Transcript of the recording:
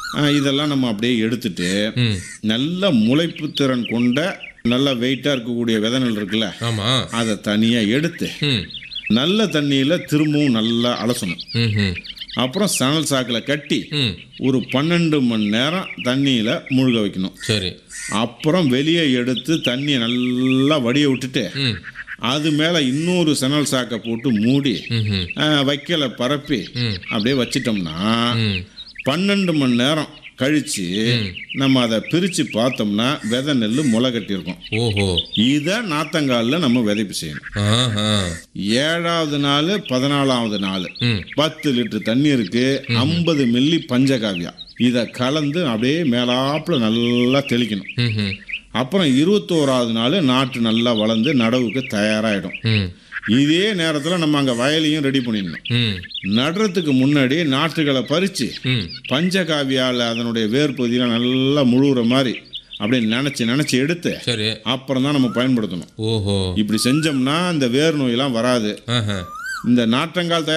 அஹ், இதெல்லாம் நம்ம அப்படியே எடுத்துட்டு ம் நல்ல முளைப்பு திறன் கொண்ட நல்ல வெயிட்டாக இருக்கக்கூடிய விதை நெல் இருக்குல்ல ஆமாம் அதை தனியாக எடுத்து ம் நல்ல தண்ணியில் திரும்பவும் நல்லா அலசணும் ம் ம் அப்புறம் சணல் சாக்கில் கட்டி ம் ஒரு பன்னெண்டு மணி நேரம் தண்ணியில் முழுக வைக்கணும் சரி அப்புறம் வெளியே எடுத்து தண்ணியை நல்லா வடிய விட்டுட்டு ம் அது மேலே இன்னொரு சணல் சாக்கை போட்டு மூடி ம் ம் அஹ், வைக்கலை பரப்பி ம். அப்படியே வச்சிட்டோம்னா ம் பன்னெண்டு மணி நேரம் கழித்து நம்ம அதை பிரித்து பார்த்தோம்னா விதை நெல் முளை கட்டியிருக்கோம் ஓஹோ இதை நாத்தங்காலில் நம்ம விதைப்பு செய்யணும் ஆஹா ஏழாவது நாள் பதினாலாவது நாள் ம் பத்து லிட்டர் தண்ணீருக்கு ஐம்பது மில்லி பஞ்சகாவியா இதை கலந்து அப்படியே மேலாப்புல நல்லா தெளிக்கணும் ம் ம் அப்புறம் இருபத்தோராவது நாள் நாற்று நல்லா வளர்ந்து நடவுக்கு தயாராகிடும் ம் இதே நேரத்தில் நம்ம அங்கே வயலையும் ரெடி பண்ணிடணும் ம் நடுறதுக்கு முன்னாடி நாற்றுகளை பறித்து ம் பஞ்சகாவியால் அதனுடைய வேர் பகுதியெலாம் நல்லா முழுகிற மாதிரி அப்படியே நினச்சி நினச்சி எடுத்து சரி அப்புறம் தான் நம்ம பயன்படுத்தணும் ஓஹோ இப்படி செஞ்சோம்னா இந்த வேர் நோயெல்லாம் வராது ஆஹா இந்த நாற்றங்கால் தயார்